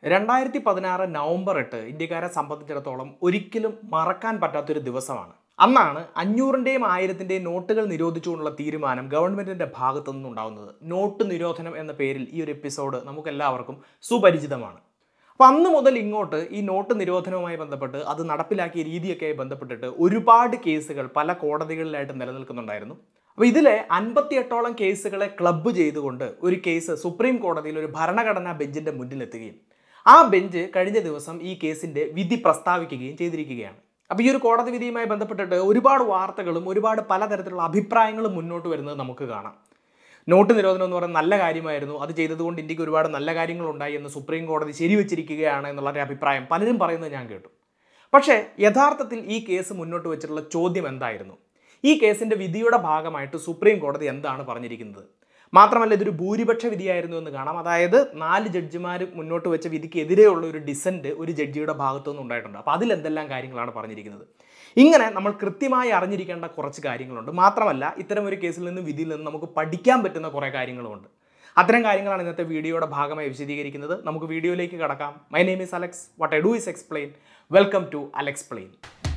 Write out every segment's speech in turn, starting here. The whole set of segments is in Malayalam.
രണ്ടായിരത്തി പതിനാറ് നവംബർ എട്ട് ഇന്ത്യക്കാരെ സംബന്ധിച്ചിടത്തോളം ഒരിക്കലും മറക്കാൻ പറ്റാത്തൊരു ദിവസമാണ് അന്നാണ് അഞ്ഞൂറിൻ്റെയും ആയിരത്തിൻ്റെയും നോട്ടുകൾ നിരോധിച്ചുകൊണ്ടുള്ള തീരുമാനം ഗവൺമെൻറ്റിൻ്റെ ഭാഗത്തു നിന്നുണ്ടാവുന്നത് നോട്ട് നിരോധനം എന്ന പേരിൽ ഈ ഒരു എപ്പിസോഡ് നമുക്കെല്ലാവർക്കും സുപരിചിതമാണ് അപ്പം അന്ന് മുതൽ ഇങ്ങോട്ട് ഈ നോട്ട് നിരോധനവുമായി ബന്ധപ്പെട്ട് അത് നടപ്പിലാക്കിയ രീതിയൊക്കെ ബന്ധപ്പെട്ടിട്ട് ഒരുപാട് കേസുകൾ പല കോടതികളിലായിട്ട് നിലനിൽക്കുന്നുണ്ടായിരുന്നു അപ്പോൾ ഇതിലെ അൻപത്തിയെട്ടോളം കേസുകളെ ക്ലബ്ബ് ചെയ്തുകൊണ്ട് ഒരു കേസ് സുപ്രീം കോടതിയിൽ ഒരു ഭരണഘടനാ ബെഞ്ചിന്റെ മുന്നിലെത്തുകയും ആ ബെഞ്ച് കഴിഞ്ഞ ദിവസം ഈ കേസിന്റെ വിധി പ്രസ്താവിക്കുകയും ചെയ്തിരിക്കുകയാണ് അപ്പോൾ ഈ ഒരു കോടതി വിധിയുമായി ബന്ധപ്പെട്ടിട്ട് ഒരുപാട് വാർത്തകളും ഒരുപാട് പലതരത്തിലുള്ള അഭിപ്രായങ്ങളും മുന്നോട്ട് വരുന്നത് നമുക്ക് കാണാം നോട്ട് നിരോധനം എന്ന് പറയുന്നത് നല്ല കാര്യമായിരുന്നു അത് ചെയ്തതുകൊണ്ട് ഇന്ത്യക്ക് ഒരുപാട് നല്ല കാര്യങ്ങൾ ഉണ്ടായി എന്ന് സുപ്രീം കോടതി ശരിവെച്ചിരിക്കുകയാണ് എന്നുള്ള ഒരു അഭിപ്രായം പലരും പറയുന്നത് ഞാൻ കേട്ടു പക്ഷേ യഥാർത്ഥത്തിൽ ഈ കേസ് മുന്നോട്ട് വെച്ചിട്ടുള്ള ചോദ്യം എന്തായിരുന്നു ഈ കേസിന്റെ വിധിയുടെ ഭാഗമായിട്ട് സുപ്രീം കോടതി എന്താണ് പറഞ്ഞിരിക്കുന്നത് മാത്രമല്ല ഇതൊരു ഭൂരിപക്ഷ വിധിയായിരുന്നു എന്ന് കാണാം അതായത് നാല് ജഡ്ജിമാർ മുന്നോട്ട് വെച്ച വിധിക്കെതിരെയുള്ള ഒരു ഡിസന്റ് ഒരു ജഡ്ജിയുടെ ഭാഗത്തു നിന്ന് ഉണ്ടായിട്ടുണ്ട് അപ്പോൾ അതിൽ എന്തെല്ലാം കാര്യങ്ങളാണ് പറഞ്ഞിരിക്കുന്നത് ഇങ്ങനെ നമ്മൾ കൃത്യമായി അറിഞ്ഞിരിക്കേണ്ട കുറച്ച് കാര്യങ്ങളുണ്ട് മാത്രമല്ല ഇത്തരം ഒരു കേസിൽ നിന്നും വിധിയിൽ നിന്നും നമുക്ക് പഠിക്കാൻ പറ്റുന്ന കുറേ കാര്യങ്ങളുമുണ്ട് അത്തരം കാര്യങ്ങളാണ് ഇന്നത്തെ വീഡിയോയുടെ ഭാഗമായി വിശദീകരിക്കുന്നത് നമുക്ക് വീഡിയോയിലേക്ക് കടക്കാം my name is Alex what I do is explain welcome to Alexplain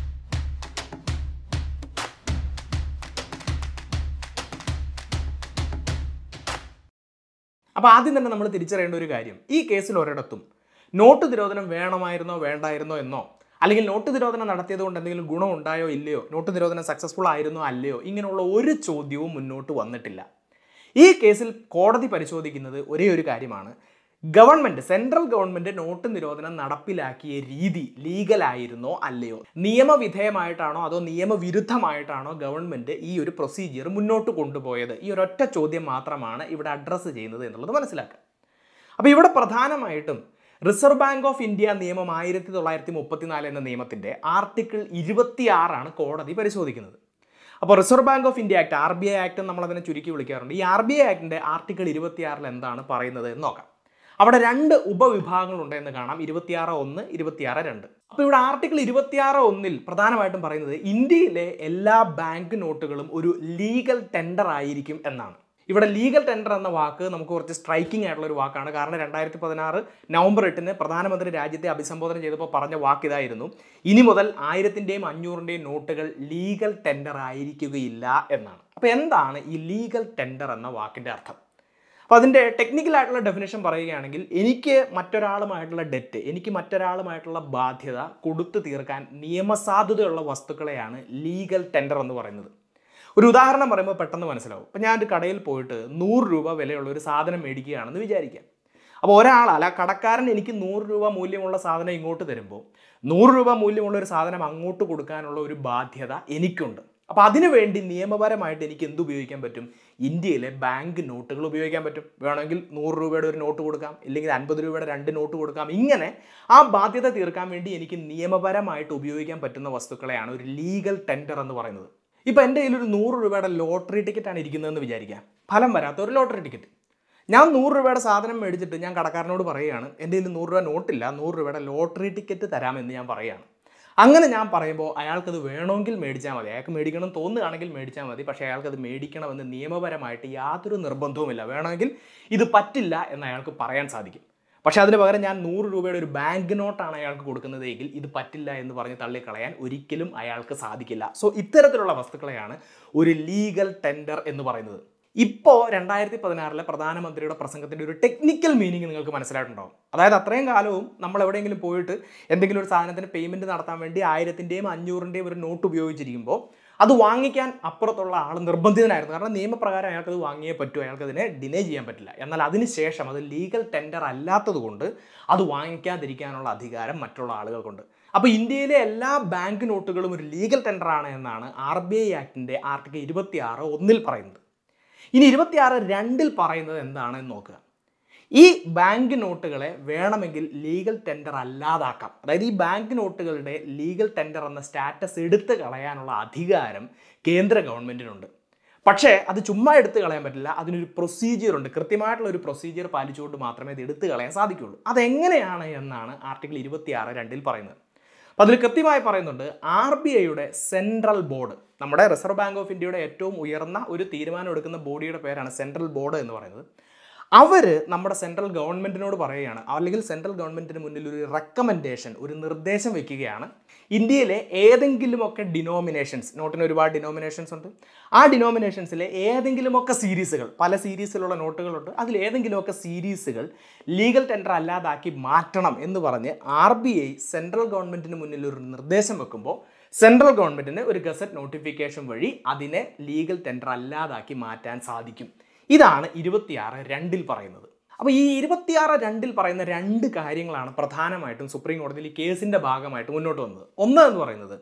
അപ്പോൾ ആദ്യം തന്നെ നമ്മൾ തിരിച്ചറിയേണ്ട ഒരു കാര്യം ഈ കേസിൽ ഒരിടത്തും നോട്ട് നിരോധനം വേണമായിരുന്നോ വേണ്ടായിരുന്നോ എന്നോ അല്ലെങ്കിൽ നോട്ട് നിരോധനം നടത്തിയത് കൊണ്ട് എന്തെങ്കിലും ഗുണം ഉണ്ടായോ ഇല്ലയോ നോട്ട് നിരോധനം സക്സസ്ഫുൾ ആയിരുന്നോ അല്ലയോ ഇങ്ങനെയുള്ള ഒരു ചോദ്യവും മുന്നോട്ട് വന്നിട്ടില്ല ഈ കേസിൽ കോടതി പരിശോധിക്കുന്നത് ഒരേ ഒരു കാര്യമാണ് ഗവൺമെന്റ് സെൻട്രൽ ഗവൺമെന്റ് നോട്ട് നിരോധനം നടപ്പിലാക്കിയ രീതി ലീഗലായിരുന്നോ അല്ലയോ നിയമവിധേയമായിട്ടാണോ അതോ നിയമവിരുദ്ധമായിട്ടാണോ ഗവൺമെന്റ് ഈ ഒരു പ്രൊസീജിയർ മുന്നോട്ട് കൊണ്ടുപോയത് ഈ ഒരൊറ്റ ചോദ്യം മാത്രമാണ് ഇവിടെ അഡ്രസ്സ് ചെയ്യുന്നത് എന്നുള്ളത് മനസ്സിലാക്കുക അപ്പോൾ ഇവിടെ പ്രധാനമായിട്ടും റിസർവ് ബാങ്ക് ഓഫ് ഇന്ത്യ നിയമം ആയിരത്തി തൊള്ളായിരത്തി മുപ്പത്തിനാല് എന്ന നിയമത്തിന്റെ ആർട്ടിക്കിൾ ഇരുപത്തിയാറാണ് കോടതി പരിശോധിക്കുന്നത് അപ്പോൾ Reserve Bank of India act R B I act നമ്മൾ അതിനെ ചുരുക്കി വിളിക്കാറുണ്ട് ഈ ആർ ബി ഐ ആക്ടിന്റെ ആർട്ടിക്കിൾ ഇരുപത്തിയാറിൽ എന്താണ് പറയുന്നത് എന്ന് നോക്കാം അവിടെ രണ്ട് ഉപവിഭാഗങ്ങളുണ്ട് എന്ന് കാണാം ഇരുപത്തിയാറ് ഒന്ന് ഇരുപത്തിയാറ് രണ്ട് അപ്പോൾ ഇവിടെ ആർട്ടിക്കിൾ ഇരുപത്തിയാറ് ഒന്നിൽ പ്രധാനമായിട്ടും പറയുന്നത് ഇന്ത്യയിലെ എല്ലാ ബാങ്ക് നോട്ടുകളും ഒരു ലീഗൽ ടെൻഡർ ആയിരിക്കും എന്നാണ് ഇവിടെ ലീഗൽ ടെൻഡർ എന്ന വാക്ക് നമുക്ക് കുറച്ച് സ്ട്രൈക്കിംഗ് ആയിട്ടുള്ള ഒരു വാക്കാണ് കാരണം രണ്ടായിരത്തി പതിനാറ് നവംബർ എട്ടിന് പ്രധാനമന്ത്രി രാജ്യത്തെ അഭിസംബോധന ചെയ്തപ്പോൾ പറഞ്ഞ വാക്ക് ഇതായിരുന്നു ഇനി മുതൽ ആയിരത്തിൻ്റെയും അഞ്ഞൂറിൻ്റെയും നോട്ടുകൾ ലീഗൽ ടെൻഡർ ആയിരിക്കുകയില്ല എന്നാണ് അപ്പോൾ എന്താണ് ഈ ലീഗൽ ടെൻഡർ എന്ന വാക്കിൻ്റെ അർത്ഥം അപ്പോൾ അതിൻ്റെ ടെക്നിക്കൽ ആയിട്ടുള്ള ഡെഫിനേഷൻ പറയുകയാണെങ്കിൽ എനിക്ക് മറ്റൊരാളുമായിട്ടുള്ള ഡെറ്റ് എനിക്ക് മറ്റൊരാളുമായിട്ടുള്ള ബാധ്യത കൊടുത്തു തീർക്കാൻ നിയമസാധുതയുള്ള വസ്തുക്കളെയാണ് ലീഗൽ ടെൻഡർ എന്ന് പറയുന്നത് ഒരു ഉദാഹരണം പറയുമ്പോൾ പെട്ടെന്ന് മനസ്സിലാവും ഇപ്പം ഞാൻ ഒരു കടയിൽ പോയിട്ട് നൂറ് രൂപ വിലയുള്ള ഒരു സാധനം മേടിക്കുകയാണെന്ന് വിചാരിക്കാം അപ്പോൾ ഒരാൾ അല്ല കടക്കാരൻ എനിക്ക് നൂറ് രൂപ മൂല്യമുള്ള സാധനം ഇങ്ങോട്ട് തരുമ്പോൾ നൂറ് രൂപ മൂല്യമുള്ള ഒരു സാധനം അങ്ങോട്ട് കൊടുക്കാനുള്ള ഒരു ബാധ്യത എനിക്കുണ്ട് അപ്പോൾ അതിനു വേണ്ടി നിയമപരമായിട്ട് എനിക്ക് എന്ത് ഉപയോഗിക്കാൻ പറ്റും ഇന്ത്യയിലെ ബാങ്ക് നോട്ടുകൾ ഉപയോഗിക്കാൻ പറ്റും വേണമെങ്കിൽ നൂറ് രൂപയുടെ ഒരു നോട്ട് കൊടുക്കാം ഇല്ലെങ്കിൽ അൻപത് രൂപയുടെ രണ്ട് നോട്ട് കൊടുക്കാം ഇങ്ങനെ ആ ബാധ്യത തീർക്കാൻ വേണ്ടി എനിക്ക് നിയമപരമായിട്ട് ഉപയോഗിക്കാൻ പറ്റുന്ന വസ്തുക്കളെയാണ് ഒരു ലീഗൽ ടെൻഡർ എന്ന് പറയുന്നത് ഇപ്പോൾ എൻ്റെ കയ്യിൽ ഒരു നൂറ് രൂപയുടെ ലോട്ടറി ടിക്കറ്റാണ് ഇരിക്കുന്നതെന്ന് വിചാരിക്കാം ഫലം വരാത്ത ഒരു ലോട്ടറി ടിക്കറ്റ് ഞാൻ നൂറ് രൂപയുടെ സാധനം മേടിച്ചിട്ട് ഞാൻ കടക്കാരനോട് പറയുകയാണ് എൻ്റെ കയ്യിൽ നൂറ് രൂപ നോട്ടില്ല നൂറ് രൂപയുടെ ലോട്ടറി ടിക്കറ്റ് തരാമെന്ന് ഞാൻ പറയുകയാണ് അങ്ങനെ ഞാൻ പറയുമ്പോൾ അയാൾക്കത് വേണമെങ്കിൽ മേടിച്ചാൽ മതി അയാൾക്ക് മേടിക്കണം തോന്നുകയാണെങ്കിൽ മേടിച്ചാൽ മതി പക്ഷേ അയാൾക്കത് മേടിക്കണമെന്ന് നിയമപരമായിട്ട് യാതൊരു നിർബന്ധവുമില്ല വേണമെങ്കിൽ ഇത് പറ്റില്ല എന്ന് അയാൾക്ക് പറയാൻ സാധിക്കും പക്ഷേ അതിന് പകരം ഞാൻ നൂറ് രൂപയുടെ ഒരു ബാങ്ക് നോട്ടാണ് അയാൾക്ക് കൊടുക്കുന്നതെങ്കിൽ ഇത് പറ്റില്ല എന്ന് പറഞ്ഞ് തള്ളിക്കളയാൻ ഒരിക്കലും അയാൾക്ക് സാധിക്കില്ല സോ ഇത്തരത്തിലുള്ള വസ്തുക്കളെയാണ് ഒരു ലീഗൽ ടെൻഡർ എന്ന് പറയുന്നത് ഇപ്പോൾ രണ്ടായിരത്തി പതിനാറിലെ പ്രധാനമന്ത്രിയുടെ പ്രസംഗത്തിൻ്റെ ഒരു ടെക്നിക്കൽ മീനിങ് നിങ്ങൾക്ക് മനസ്സിലായിട്ടുണ്ടാവും അതായത് അത്രയും കാലവും നമ്മൾ എവിടെയെങ്കിലും പോയിട്ട് എന്തെങ്കിലും ഒരു സാധനത്തിന് പേയ്മെൻറ്റ് നടത്താൻ വേണ്ടി ആയിരത്തിൻ്റെയും അഞ്ഞൂറിൻ്റെയും ഒരു നോട്ട് ഉപയോഗിച്ചിരിക്കുമ്പോൾ അത് വാങ്ങിക്കാൻ അപ്പുറത്തുള്ള ആൾ നിർബന്ധിതനായിരുന്നു കാരണം നിയമപ്രകാരം അയാൾക്കത് വാങ്ങിയേ പറ്റൂ അയാൾക്കതിനെ ഡിനേ ചെയ്യാൻ പറ്റില്ല എന്നാൽ അതിനുശേഷം അത് ലീഗൽ ടെൻഡർ അല്ലാത്തത് കൊണ്ട് അത് വാങ്ങിക്കാതിരിക്കാനുള്ള അധികാരം മറ്റുള്ള ആളുകൾക്കുണ്ട് അപ്പോൾ ഇന്ത്യയിലെ എല്ലാ ബാങ്ക് നോട്ടുകളും ഒരു ലീഗൽ ടെൻഡറാണ് എന്നാണ് ആർ ബി ഐ ആക്ടിൻ്റെ ആർട്ടിക്കിൾ ഇരുപത്തി ആറ് ഒന്നിൽ പറയുന്നത് ഇനി ഇരുപത്തിയാറ് രണ്ടിൽ പറയുന്നത് എന്താണെന്ന് നോക്കുക ഈ ബാങ്ക് നോട്ടുകളെ വേണമെങ്കിൽ ലീഗൽ ടെൻഡർ അല്ലാതാക്കാം അതായത് ഈ ബാങ്ക് നോട്ടുകളുടെ ലീഗൽ ടെൻഡർ എന്ന സ്റ്റാറ്റസ് എടുത്തു കളയാനുള്ള അധികാരം കേന്ദ്ര ഗവൺമെൻറ്റിനുണ്ട് പക്ഷേ അത് ചുമ്മാ എടുത്തു കളയാൻ പറ്റില്ല അതിനൊരു പ്രൊസീജിയർ ഉണ്ട് കൃത്യമായിട്ടുള്ള ഒരു പ്രൊസീജിയർ പാലിച്ചുകൊണ്ട് മാത്രമേ ഇത് എടുത്തു കളയാൻ സാധിക്കുകയുള്ളൂ അതെങ്ങനെയാണ് എന്നാണ് ആർട്ടിക്കിൾ ഇരുപത്തിയാറ് രണ്ടിൽ പറയുന്നത് അപ്പോൾ അതിൽ കൃത്യമായി പറയുന്നുണ്ട് ആർ ബി ഐയുടെ സെൻട്രൽ ബോർഡ് നമ്മുടെ റിസർവ് ബാങ്ക് ഓഫ് ഇന്ത്യയുടെ ഏറ്റവും ഉയർന്ന ഒരു തീരുമാനം എടുക്കുന്ന ബോഡിയുടെ പേരാണ് സെൻട്രൽ ബോർഡ് എന്ന് പറയുന്നത് അവർ നമ്മുടെ സെൻട്രൽ ഗവൺമെൻറ്റിനോട് പറയുകയാണ് അല്ലെങ്കിൽ സെൻട്രൽ ഗവൺമെൻറ്റിന് മുന്നിൽ ഒരു റെക്കമെൻഡേഷൻ ഒരു നിർദ്ദേശം വെക്കുകയാണ് ഇന്ത്യയിലെ ഏതെങ്കിലുമൊക്കെ ഡിനോമിനേഷൻസ് നോട്ടിന് ഒരുപാട് ഡിനോമിനേഷൻസ് ഉണ്ട് ആ ഡിനോമിനേഷൻസിലെ ഏതെങ്കിലുമൊക്കെ സീരീസുകൾ പല സീരീസിലുള്ള നോട്ടുകളുണ്ട് അതിൽ ഏതെങ്കിലുമൊക്കെ സീരീസുകൾ ലീഗൽ ടെൻഡർ അല്ലാതാക്കി മാറ്റണം എന്ന് പറഞ്ഞ് ആർ ബി ഐ സെൻട്രൽ ഗവൺമെൻറ്റിന് മുന്നിൽ ഒരു നിർദ്ദേശം വെക്കുമ്പോൾ സെൻട്രൽ ഗവൺമെൻറ്റിന് ഒരു ഗസറ്റ് നോട്ടിഫിക്കേഷൻ വഴി അതിനെ ലീഗൽ ടെൻഡർ അല്ലാതാക്കി മാറ്റാൻ സാധിക്കും ഇതാണ് ഇരുപത്തിയാറ് രണ്ടിൽ പറയുന്നത് അപ്പോൾ ഈ ഇരുപത്തിയാറ് രണ്ടിൽ പറയുന്ന രണ്ട് കാര്യങ്ങളാണ് പ്രധാനമായിട്ടും സുപ്രീം കോടതിയിൽ ഈ കേസിൻ്റെ ഭാഗമായിട്ട് മുന്നോട്ട് വന്നത് ഒന്ന് എന്ന് പറയുന്നത്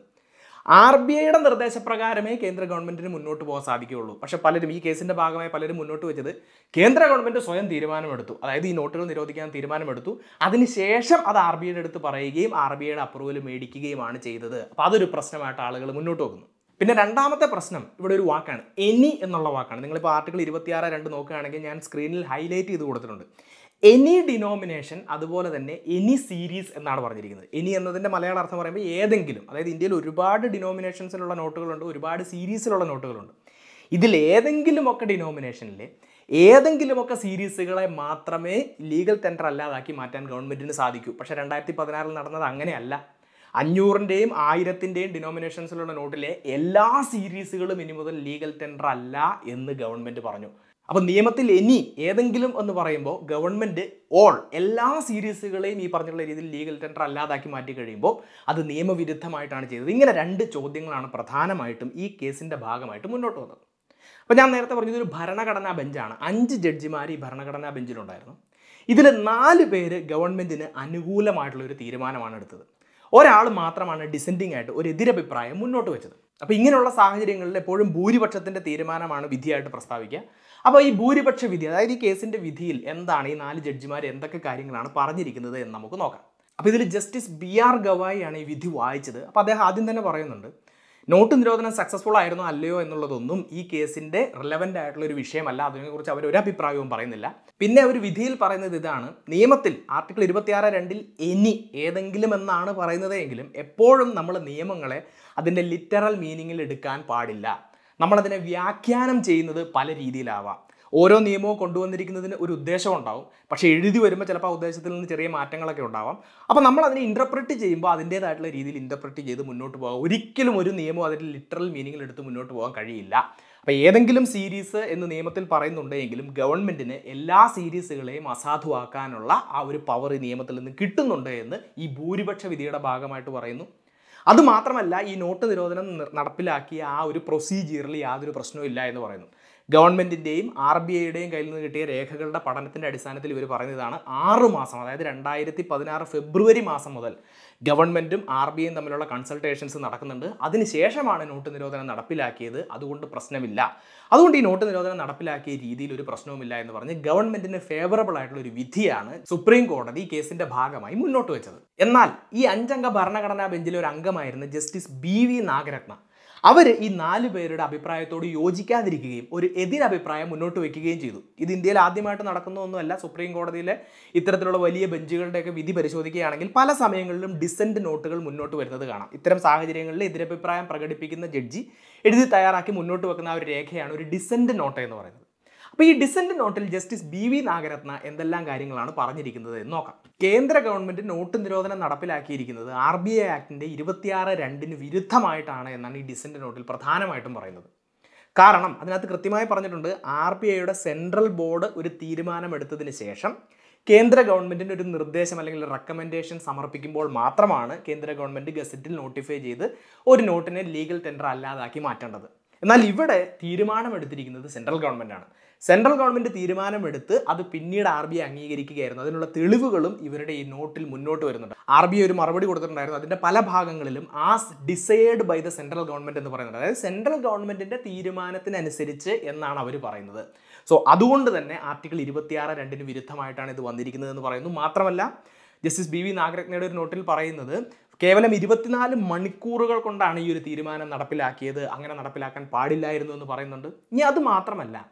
ആർ ബി ഐയുടെ നിർദ്ദേശപ്രകാരമേ കേന്ദ്ര ഗവൺമെന്റിന് മുന്നോട്ട് പോകാൻ സാധിക്കുകയുള്ളൂ പക്ഷെ പലരും ഈ കേസിന്റെ ഭാഗമായി പലരും മുന്നോട്ട് വെച്ചത് കേന്ദ്ര ഗവൺമെന്റ് സ്വയം തീരുമാനമെടുത്തു അതായത് ഈ നോട്ടുകൾ നിരോധിക്കാൻ തീരുമാനമെടുത്തു അതിനുശേഷം അത് ആർ ബി ഐയുടെ അടുത്ത് പറയുകയും ആർ ബി ഐയുടെ അപ്രൂവൽ മേടിക്കുകയുമാണ് ചെയ്തത് അപ്പോൾ അതൊരു പ്രശ്നമായിട്ട് ആളുകൾ മുന്നോട്ട് വെക്കുന്നു പിന്നെ രണ്ടാമത്തെ പ്രശ്നം ഇവിടെ ഒരു വാക്കാണ് എനി എന്നുള്ള വാക്കാണ് നിങ്ങളിപ്പോൾ ആർട്ടിക്കിൾ ഇരുപത്തിയാറ് രണ്ട് നോക്കുകയാണെങ്കിൽ ഞാൻ സ്ക്രീനിൽ ഹൈലൈറ്റ് ചെയ്ത് കൊടുത്തിട്ടുണ്ട് എനി ഡിനോമിനേഷൻ അതുപോലെ തന്നെ എനി സീരീസ് എന്നാണ് പറഞ്ഞിരിക്കുന്നത് എനി എന്നതിൻ്റെ മലയാള അർത്ഥം പറയുമ്പോൾ ഏതെങ്കിലും അതായത് ഇന്ത്യയിൽ ഒരുപാട് ഡിനോമിനേഷൻസിലുള്ള നോട്ടുകളുണ്ട് ഒരുപാട് സീരീസിലുള്ള നോട്ടുകളുണ്ട് ഇതിൽ ഏതെങ്കിലുമൊക്കെ ഡിനോമിനേഷനിലെ ഏതെങ്കിലുമൊക്കെ സീരീസുകളെ മാത്രമേ ലീഗൽ ടെൻഡർ അല്ലാതാക്കി മാറ്റാൻ ഗവൺമെൻറ്റിന് സാധിക്കൂ പക്ഷേ രണ്ടായിരത്തി പതിനാറിൽ നടന്നത് അങ്ങനെയല്ല അഞ്ഞൂറിൻ്റെയും ആയിരത്തിൻ്റെയും ഡിനോമിനേഷൻസിലുള്ള നോട്ടിലെ എല്ലാ സീരീസുകളും ഇനി മുതൽ ലീഗൽ ടെൻഡർ അല്ല എന്ന് ഗവൺമെൻറ് പറഞ്ഞു അപ്പോൾ നിയമത്തിൽ ഇനി ഏതെങ്കിലും എന്ന് പറയുമ്പോൾ ഗവൺമെൻറ് ഓൾ എല്ലാ സീരീസുകളെയും ഈ പറഞ്ഞുള്ള രീതിയിൽ ലീഗൽ ടെൻഡർ അല്ലാതാക്കി മാറ്റി കഴിയുമ്പോൾ അത് നിയമവിരുദ്ധമായിട്ടാണ് ചെയ്തത് ഇങ്ങനെ രണ്ട് ചോദ്യങ്ങളാണ് പ്രധാനമായിട്ടും ഈ കേസിൻ്റെ ഭാഗമായിട്ട് മുന്നോട്ട് വന്നത് അപ്പോൾ ഞാൻ നേരത്തെ പറഞ്ഞത് ഒരു ഭരണഘടനാ ബെഞ്ചാണ് അഞ്ച് ജഡ്ജിമാർ ഈ ഭരണഘടനാ ബെഞ്ചിലുണ്ടായിരുന്നു ഇതിൽ നാല് പേര് ഗവൺമെൻറ്റിന് അനുകൂലമായിട്ടുള്ള ഒരു തീരുമാനമാണ് എടുത്തത് ഒരാൾ മാത്രമാണ് ഡിസെൻഡിങ് ആയിട്ട് ഒരു എതിരഭിപ്രായം മുന്നോട്ട് വെച്ചത് അപ്പോൾ ഇങ്ങനെയുള്ള സാഹചര്യങ്ങളിൽ എപ്പോഴും ഭൂരിപക്ഷത്തിൻ്റെ തീരുമാനമാണ് വിധിയായിട്ട് പ്രസ്താവിക്കുക അപ്പോൾ ഈ ഭൂരിപക്ഷ വിധി അതായത് ഈ കേസിൻ്റെ വിധിയിൽ എന്താണ് ഈ നാല് ജഡ്ജിമാർ എന്തൊക്കെ കാര്യങ്ങളാണ് പറഞ്ഞിരിക്കുന്നത് എന്ന് നമുക്ക് നോക്കാം അപ്പോൾ ഇതിൽ ജസ്റ്റിസ് ബി ആർ ഗവായി ആണ് ഈ വിധി വായിച്ചത് അപ്പോൾ അദ്ദേഹം ആദ്യം തന്നെ പറയുന്നുണ്ട് നോട്ട് നിരോധനം സക്സസ്ഫുൾ ആയിരുന്നോ അല്ലയോ എന്നുള്ളതൊന്നും ഈ കേസിന്റെ റിലവൻ്റ് ആയിട്ടുള്ള ഒരു വിഷയമല്ല അതിനെക്കുറിച്ച് അവർ ഒരു അഭിപ്രായവും പറയുന്നില്ല പിന്നെ അവർ വിധിയിൽ പറയുന്നത് ഇതാണ് നിയമത്തിൽ ആർട്ടിക്കിൾ ഇരുപത്തിയാറ് രണ്ടിൽ എനി ഏതെങ്കിലും എന്നാണ് പറയുന്നത് എങ്കിലും എപ്പോഴും നമ്മൾ നിയമങ്ങളെ അതിൻ്റെ ലിറ്ററൽ മീനിങ്ങിൽ എടുക്കാൻ പാടില്ല നമ്മളതിനെ വ്യാഖ്യാനം ചെയ്യുന്നത് പല രീതിയിലാവാം ഓരോ നിയമവും കൊണ്ടുവന്നിരിക്കുന്നതിന് ഒരു ഉദ്ദേശം ഉണ്ടാവും പക്ഷേ എഴുതി വരുമ്പോൾ ചിലപ്പോൾ ആ ഉദ്ദേശത്തിൽ നിന്ന് ചെറിയ മാറ്റങ്ങളൊക്കെ ഉണ്ടാവാം അപ്പോൾ നമ്മൾ അതിനെ ഇൻ്റർപ്രറ്റ് ചെയ്യുമ്പോൾ അതിൻ്റേതായിട്ടുള്ള രീതിയിൽ ഇൻ്റർപ്രറ്റ് ചെയ്ത് മുന്നോട്ട് പോകാം ഒരിക്കലും ഒരു നിയമം അതിൻ്റെ ലിറ്ററൽ മീനിങ്ങിൽ എടുത്ത് മുന്നോട്ട് പോകാൻ കഴിയില്ല അപ്പോൾ ഏതെങ്കിലും സീരീസ് എന്ന് നിയമത്തിൽ പറയുന്നുണ്ടെങ്കിലും ഗവൺമെൻറ്റിന് എല്ലാ സീരീസുകളെയും അസാധുവാക്കാനുള്ള ആ ഒരു പവർ ഈ നിയമത്തിൽ നിന്ന് കിട്ടുന്നുണ്ട് എന്ന് ഈ ഭൂരിപക്ഷ വിധിയുടെ ഭാഗമായിട്ട് പറയുന്നു അതുമാത്രമല്ല ഈ നോട്ട് നിരോധനം നി- നടപ്പിലാക്കിയ ആ ഒരു പ്രൊസീജിയറിൽ യാതൊരു പ്രശ്നവും ഇല്ല എന്ന് പറയുന്നു ഗവൺമെൻറ്റിൻ്റെയും ആർ ബി ഐയുടെയും കയ്യിൽ നിന്ന് കിട്ടിയ രേഖകളുടെ പഠനത്തിൻ്റെ അടിസ്ഥാനത്തിൽ ഇവർ പറയുന്നതാണ് ആറ് മാസം അതായത് രണ്ടായിരത്തി പതിനാറ് ഫെബ്രുവരി മാസം മുതൽ ഗവൺമെൻറ്റും ആർ ബി ഐയും തമ്മിലുള്ള കൺസൾട്ടേഷൻസ് നടക്കുന്നുണ്ട് അതിനുശേഷമാണ് നോട്ട് നിരോധനം നടപ്പിലാക്കിയത് അതുകൊണ്ട് പ്രശ്നമില്ല അതുകൊണ്ട് ഈ നോട്ട് നിരോധനം നടപ്പിലാക്കിയ രീതിയിൽ ഒരു പ്രശ്നവുമില്ല എന്ന് പറഞ്ഞ് ഗവൺമെന്റിന് ഫേവറബിൾ ആയിട്ടുള്ള ഒരു വിധിയാണ് സുപ്രീം കോടതി ഈ കേസിന്റെ ഭാഗമായി മുന്നോട്ട് വെച്ചത് എന്നാൽ ഈ അഞ്ചംഗ ഭരണഘടനാ ബെഞ്ചിലെ ഒരു അംഗമായിരുന്ന ജസ്റ്റിസ് ബി വി നാഗരത്ന അവർ ഈ നാല് പേരുടെ അഭിപ്രായത്തോട് യോജിക്കാതിരിക്കുകയും ഒരു എതിരഭിപ്രായം മുന്നോട്ട് വയ്ക്കുകയും ചെയ്തു ഇത് ഇന്ത്യയിൽ ആദ്യമായിട്ട് നടക്കുന്ന ഒന്നുമല്ല സുപ്രീം കോടതിയിലെ ഇത്തരത്തിലുള്ള വലിയ ബെഞ്ചുകളുടെയൊക്കെ വിധി പരിശോധിക്കുകയാണെങ്കിൽ പല സമയങ്ങളിലും ഡിസെൻറ്റ് നോട്ടുകൾ മുന്നോട്ട് വരുന്നത് കാണാം ഇത്തരം സാഹചര്യങ്ങളിൽ എതിരഭിപ്രായം പ്രകടിപ്പിക്കുന്ന ജഡ്ജി എഴുതി തയ്യാറാക്കി മുന്നോട്ട് വെക്കുന്ന ആ ഒരു രേഖയാണ് ഒരു ഡിസെൻറ്റ് നോട്ട് എന്ന് പറയുന്നത് അപ്പോൾ ഈ ഡിസെൻറ്റ് നോട്ടിൽ ജസ്റ്റിസ് ബി വി നാഗരത്ന എന്തെല്ലാം കാര്യങ്ങളാണ് പറഞ്ഞിരിക്കുന്നത് എന്ന് നോക്കാം കേന്ദ്ര ഗവൺമെന്റ് നോട്ട് നിരോധനം നടപ്പിലാക്കിയിരിക്കുന്നത് ആർ ബി ഐ ആക്ടിൻ്റെ ഇരുപത്തിയാറ് രണ്ടിന് വിരുദ്ധമായിട്ടാണ് എന്നാണ് ഈ ഡിസെൻറ്റ് നോട്ടിൽ പ്രധാനമായിട്ടും പറയുന്നത് കാരണം അതിനകത്ത് കൃത്യമായി പറഞ്ഞിട്ടുണ്ട് ആർ ബി ഐയുടെ സെൻട്രൽ ബോർഡ് ഒരു തീരുമാനമെടുത്തതിന് ശേഷം കേന്ദ്ര ഗവൺമെൻറ്റിൻ്റെ ഒരു നിർദ്ദേശം അല്ലെങ്കിൽ റെക്കമെൻഡേഷൻ സമർപ്പിക്കുമ്പോൾ മാത്രമാണ് കേന്ദ്ര ഗവൺമെൻറ് ഗസറ്റിൽ നോട്ടിഫൈ ചെയ്ത് ഒരു നോട്ടിനെ ലീഗൽ ടെൻഡർ അല്ലാതാക്കി മാറ്റേണ്ടത് എന്നാൽ ഇവിടെ തീരുമാനമെടുത്തിരിക്കുന്നത് സെൻട്രൽ ഗവൺമെൻറ്റാണ് സെൻട്രൽ ഗവൺമെൻറ് തീരുമാനമെടുത്ത് അത് പിന്നീട് ആർ ബി ഐ അംഗീകരിക്കുകയായിരുന്നു അതിനുള്ള തെളിവുകളും ഇവരുടെ ഈ നോട്ടിൽ മുന്നോട്ട് വരുന്നുണ്ട് ആർ ബി ഐ ഒരു മറുപടി കൊടുത്തിട്ടുണ്ടായിരുന്നു അതിൻ്റെ പല ഭാഗങ്ങളിലും as decide by the central government എന്ന് പറയുന്നത് അതായത് സെൻട്രൽ ഗവൺമെൻറ്റിൻ്റെ തീരുമാനത്തിനനുസരിച്ച് എന്നാണ് അവർ പറയുന്നത് സോ അതുകൊണ്ട് തന്നെ ആർട്ടിക്കിൾ ഇരുപത്തിയാറ് രണ്ടിന് വിരുദ്ധമായിട്ടാണ് ഇത് വന്നിരിക്കുന്നത് എന്ന് പറയുന്നു മാത്രമല്ല ജസ്റ്റിസ് ബി വി നാഗരത്നയുടെ ഒരു നോട്ടിൽ പറയുന്നത് കേവലം ഇരുപത്തിനാല് മണിക്കൂറുകൾ കൊണ്ടാണ് ഈ ഒരു തീരുമാനം നടപ്പിലാക്കിയത് അങ്ങനെ നടപ്പിലാക്കാൻ പാടില്ലായിരുന്നു എന്ന് പറയുന്നുണ്ട് ഇനി അത് മാത്രമല്ല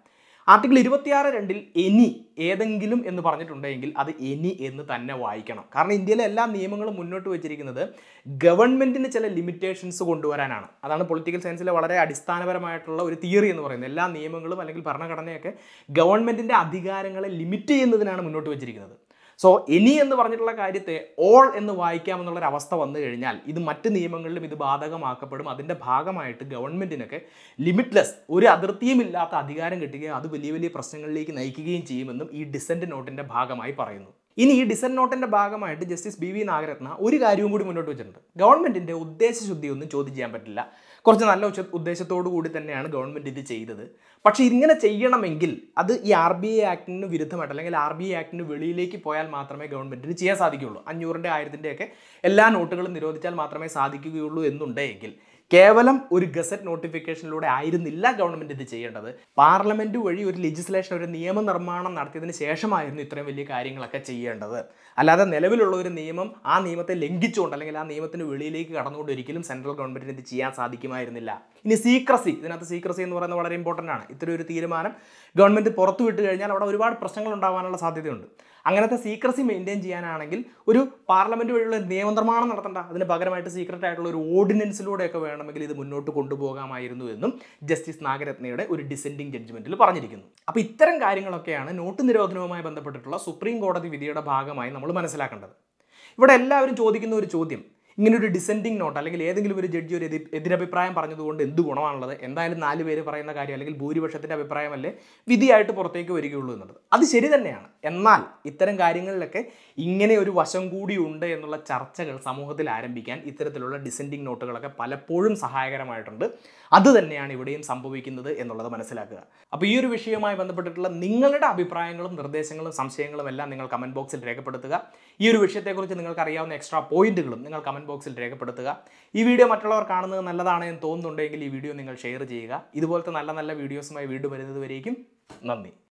ആർട്ടിക്കിൾ ഇരുപത്തിയാറ് രണ്ടിൽ എനി ഏതെങ്കിലും എന്ന് പറഞ്ഞിട്ടുണ്ടെങ്കിൽ അത് എനി എന്ന് തന്നെ വായിക്കണം കാരണം ഇന്ത്യയിലെ എല്ലാ നിയമങ്ങളും മുന്നോട്ട് വെച്ചിരിക്കുന്നത് ഗവൺമെന്റിന് ചില ലിമിറ്റേഷൻസ് കൊണ്ടുവരാനാണ് അതാണ് പൊളിറ്റിക്കൽ സയൻസിലെ വളരെ അടിസ്ഥാനപരമായിട്ടുള്ള ഒരു തിയറി എന്ന് പറയുന്നത് എല്ലാ നിയമങ്ങളും അല്ലെങ്കിൽ ഭരണഘടനയൊക്കെ ഗവൺമെന്റിന്റെ അധികാരങ്ങളെ ലിമിറ്റ് ചെയ്യുന്നതിനാണ് മുന്നോട്ട് വെച്ചിരിക്കുന്നത് സോ എനി എന്ന് പറഞ്ഞിട്ടുള്ള കാര്യത്തെ ഓൾ എന്ന് വായിക്കാമെന്നുള്ളൊരു അവസ്ഥ വന്നു കഴിഞ്ഞാൽ ഇത് മറ്റ് നിയമങ്ങളിലും ഇത് ബാധകമാക്കപ്പെടും അതിൻ്റെ ഭാഗമായിട്ട് ഗവൺമെൻറ്റിനൊക്കെ ലിമിറ്റ്ലെസ് ഒരു അതിർത്തിയും ഇല്ലാത്ത അധികാരം കിട്ടുകയും അത് വലിയ വലിയ പ്രശ്നങ്ങളിലേക്ക് നയിക്കുകയും ചെയ്യുമെന്നും ഈ ഡിസെൻറ്റ് നോട്ടിൻ്റെ ഭാഗമായി പറയുന്നു ഇനി ഈ ഡിസെൻറ്റ് നോട്ടിൻ്റെ ഭാഗമായിട്ട് ജസ്റ്റിസ് ബി വി നാഗരത്ന ഒരു കാര്യവും കൂടി മുന്നോട്ട് വെച്ചിട്ടുണ്ട് ഗവൺമെൻറ്റിൻ്റെ ഉദ്ദേശശുദ്ധി ഒന്നും ചോദ്യം ചെയ്യാൻ പറ്റില്ല കുറച്ച് നല്ല ഉച്ച ഉദ്ദേശത്തോടു കൂടി തന്നെയാണ് ഗവൺമെൻറ് ഇത് ചെയ്തത് പക്ഷേ ഇങ്ങനെ ചെയ്യണമെങ്കിൽ അത് ഈ ആർ ബി ഐ ആക്ടിന് വിരുദ്ധമായിട്ട് അല്ലെങ്കിൽ ആർ ബി ഐ ആക്ടിന് വെളിയിലേക്ക് പോയാൽ മാത്രമേ ഗവൺമെൻറ്റിന് ചെയ്യാൻ സാധിക്കുകയുള്ളൂ അഞ്ഞൂറിൻ്റെ ആയിരത്തിൻ്റെ ഒക്കെ എല്ലാ നോട്ടുകളും നിരോധിച്ചാൽ മാത്രമേ സാധിക്കുകയുള്ളൂ എന്നുണ്ടെങ്കിൽ കേവലം ഒരു ഗസറ്റ് നോട്ടിഫിക്കേഷനിലൂടെ ആയിരുന്നില്ല ഗവൺമെൻറ് ഇത് ചെയ്യേണ്ടത് പാർലമെൻറ്റ് വഴി ഒരു ലെജിസ്ലേഷൻ ഒരു നിയമനിർമ്മാണം നടത്തിയതിന് ശേഷമായിരുന്നു ഇത്രയും വലിയ കാര്യങ്ങളൊക്കെ ചെയ്യേണ്ടത് അല്ലാതെ നിലവിലുള്ള ഒരു നിയമം ആ നിയമത്തെ ലംഘിച്ചുകൊണ്ട് അല്ലെങ്കിൽ ആ നിയമത്തിന് വെളിയിലേക്ക് കടന്നുകൊണ്ട് ഒരിക്കലും സെൻട്രൽ ഗവൺമെൻറ്റിന് ഇത് ചെയ്യാൻ സാധിക്കുമായിരുന്നില്ല ഇനി സീക്രസി ഇതിനകത്ത് സീക്രസി എന്ന് പറയുന്നത് വളരെ ഇമ്പോർട്ടൻ്റ് ആണ് ഇത്തരം ഒരു തീരുമാനം ഗവൺമെൻറ് പുറത്തു വിട്ട് കഴിഞ്ഞാൽ അവിടെ ഒരുപാട് പ്രശ്നങ്ങൾ ഉണ്ടാകാനുള്ള സാധ്യതയുണ്ട് അങ്ങനത്തെ സീക്രസി മെയിൻറ്റെയിൻ ചെയ്യാനാണെങ്കിൽ ഒരു പാർലമെൻറ്റ് വഴിയുള്ള നിയമനിർമ്മാണം നടത്തണ്ട അതിന് പകരമായിട്ട് സീക്രട്ട് ആയിട്ടുള്ള ഒരു ഓർഡിനൻസിലൂടെയൊക്കെ വേണമെങ്കിൽ ഇത് മുന്നോട്ട് കൊണ്ടുപോകാമായിരുന്നു എന്നും ജസ്റ്റിസ് നാഗരത്നയുടെ ഒരു ഡിസെൻഡിങ് ജഡ്ജ്മെൻറ്റിൽ പറഞ്ഞിരിക്കുന്നു അപ്പോൾ ഇത്തരം കാര്യങ്ങളൊക്കെയാണ് നോട്ട് നിരോധനവുമായി ബന്ധപ്പെട്ടിട്ടുള്ള സുപ്രീം കോടതി വിധിയുടെ ഭാഗമായി നമ്മൾ മനസ്സിലാക്കേണ്ടത് ഇവിടെ എല്ലാവരും ചോദിക്കുന്ന ഒരു ചോദ്യം ഇങ്ങനെ ഒരു ഡിസെൻഡിങ് നോട്ട് അല്ലെങ്കിൽ ഏതെങ്കിലും ഒരു ജഡ്ജി ഒരു എതി എതിരഭിപ്രായം പറഞ്ഞതുകൊണ്ട് എന്ത് ഗുണമാണുള്ളത് എന്തായാലും നാല് പേര് പറയുന്ന കാര്യം അല്ലെങ്കിൽ ഭൂരിപക്ഷത്തിൻ്റെ അഭിപ്രായമല്ലേ വിധിയായിട്ട് പുറത്തേക്ക് വരികയുള്ളൂ എന്നുള്ളത് അത് ശരി തന്നെയാണ് എന്നാൽ ഇത്തരം കാര്യങ്ങളിലൊക്കെ ഇങ്ങനെ ഒരു വശം കൂടി ഉണ്ട് എന്നുള്ള ചർച്ചകൾ സമൂഹത്തിൽ ആരംഭിക്കാൻ ഇത്തരത്തിലുള്ള ഡിസെൻഡിങ് നോട്ടുകളൊക്കെ പലപ്പോഴും സഹായകരമായിട്ടുണ്ട് അത് തന്നെയാണ് ഇവിടെയും സംഭവിക്കുന്നത് എന്നുള്ളത് മനസ്സിലാക്കുക അപ്പോൾ ഈ ഒരു വിഷയവുമായി ബന്ധപ്പെട്ടിട്ടുള്ള നിങ്ങളുടെ അഭിപ്രായങ്ങളും നിർദ്ദേശങ്ങളും സംശയങ്ങളും എല്ലാം നിങ്ങൾ കമൻറ്റ് ബോക്സിൽ രേഖപ്പെടുത്തുക ഈ ഒരു വിഷയത്തെക്കുറിച്ച് നിങ്ങൾക്ക് അറിയാവുന്ന എക്സ്ട്രാ പോയിന്റുകളും നിങ്ങൾ കമൻറ്റ് ബോക്സിൽ രേഖപ്പെടുത്തുക ഈ വീഡിയോ മറ്റുള്ളവർ കാണുന്നത് നല്ലതാണ് എന്ന് തോന്നുന്നുണ്ടെങ്കിൽ ഈ വീഡിയോ നിങ്ങൾ ഷെയർ ചെയ്യുക ഇതുപോലത്തെ നല്ല നല്ല വീഡിയോസുമായി വീണ്ടും വരുന്നത് വരേക്കും നന്ദി